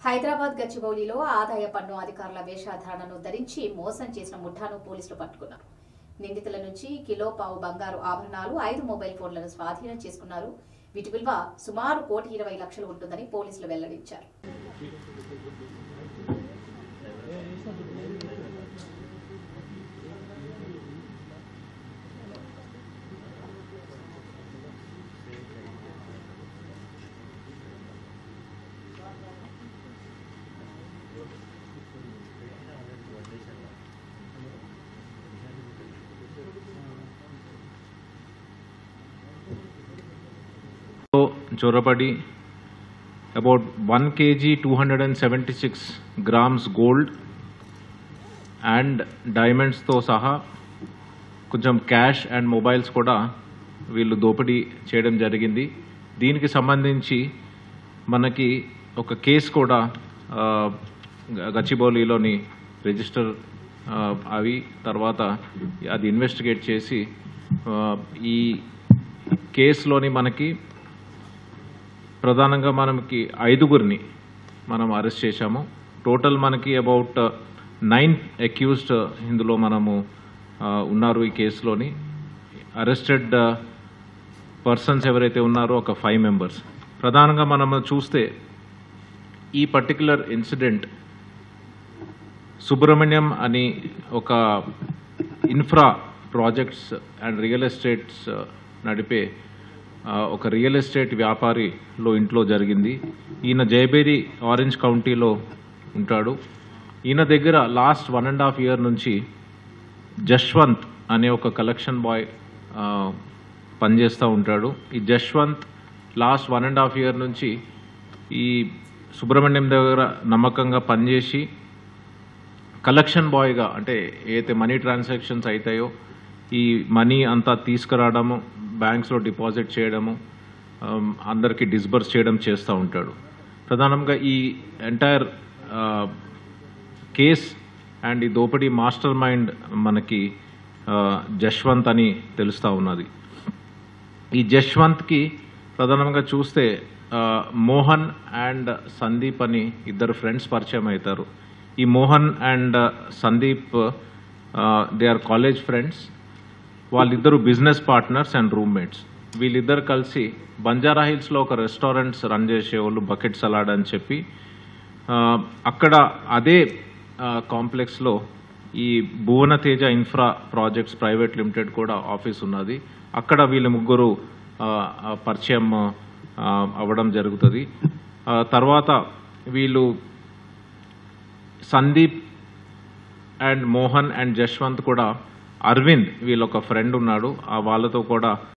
హైదరాబాద్ గచ్చిబౌలిలో ఆదాయ పన్ను అధికారుల వేషధారణను ధరించి మోసం చేసిన ముఠాను పోలీసులు పట్టుకున్నారు నిందితుల నుంచి కిలో పావు బంగారు ఆభరణాలు ఐదు మొబైల్ ఫోన్లను స్వాధీనం చేసుకున్నారు వీటి విలువ సుమారు కోటి ఇరవై లక్షలు ఉంటుందని పోలీసులు వెల్లడించారు లో చొరబడి about one KG two hundred and seventy six grams gold and డైమండ్స్తో సహా కొంచెం క్యాష్ అండ్ మొబైల్స్ కూడా వీళ్ళు దోపిడీ చేయడం జరిగింది దీనికి సంబంధించి మనకి ఒక కేసు కూడా ఆ, గ- గచ్చిబౌలిలోని రిజిస్టర్ ఆ, అవి తర్వాత అది ఇన్వెస్టిగేట్ చేసి ఆ, ఈ కేసులోని మనకి ప్రధానంగా మనకి ఐదుగురిని మనం అరెస్ట్ చేశాము టోటల్ మనకి అబౌట్ నైన్ అక్యూజ్డ్ ఇందులో మనము ఆ, ఉన్నారు ఈ కేసులోని అరెస్టెడ్ పర్సన్స్ ఎవరైతే ఉన్నారో ఒక ఫైవ్ మెంబర్స్ ప్రధానంగా మనం చూస్తే ఈ పర్టికులర్ ఇన్సిడెంట్ సుబ్రహ్మణ్యం అని ఒక infra projects and real estates నడిపే ఆ, ఒక రియల్ ఎస్టేట్ వ్యాపారిలో ఇంట్లో జరిగింది ఈయన జయబేరి ఆరెంజ్ కౌంటీలో ఉంటాడు ఈయన దగ్గర last one and half year నుంచి జశ్వంత్ అనే ఒక కలెక్షన్ బాయ్ ఆ, పనిచేస్తూ ఉంటాడు ఈ Jaswanth last one and half year నుంచి ఈ సుబ్రహ్మణ్యం దగ్గర నమ్మకంగా పనిచేసి కలెక్షన్ బాయ్గా అంటే ఏదైతే మనీ ట్రాన్సాక్షన్స్ అవుతాయో ఈ మనీ అంతా తీసుకురావడము బ్యాంక్స్లో డిపాజిట్ చేయడము ఆమ్, అందరికీ డిస్బర్స్ చేయడం చేస్తూ ఉంటాడు ప్రధానంగా ఈ ఎంటైర్ కేస్ అండ్ ఈ దోపిడీ మాస్టర్ మైండ్ మనకి ఆ, జశ్వంత్ అని తెలుస్తూ ఉన్నది ఈ జశ్వంత్కి ప్రధానంగా చూస్తే ఆ, మోహన్ అండ్ సందీప్ అని ఇద్దరు ఫ్రెండ్స్ పరిచయం అవుతారు ఈ Mohan and Sandeep they are college friends వాళ్ళిద్దరు బిజినెస్ పార్ట్నర్స్ అండ్ రూమ్మేట్స్ వీళ్ళిద్దరు కలిసి బంజారా హిల్స్లో ఒక రెస్టారెంట్స్ రన్ చేసేవాళ్ళు బకెట్ సలాడ్ అని చెప్పి ఆ, అక్కడ అదే కాంప్లెక్స్లో ఈ Bhuvana Teja infra projects private limited కూడా ఆఫీస్ ఉన్నది అక్కడ వీళ్ళ ముగ్గురు ఆ, ఆ, పరిచయం ఆ, అవ్వడం జరుగుతుంది ఆ, తర్వాత వీళ్ళు సందీప్ అండ్ మోహన్ అండ్ జశ్వంత్ కూడా అరవింద్ వీళ్ళొక ఫ్రెండ్ ఉన్నాడు ఆ వాళ్ళతో కూడా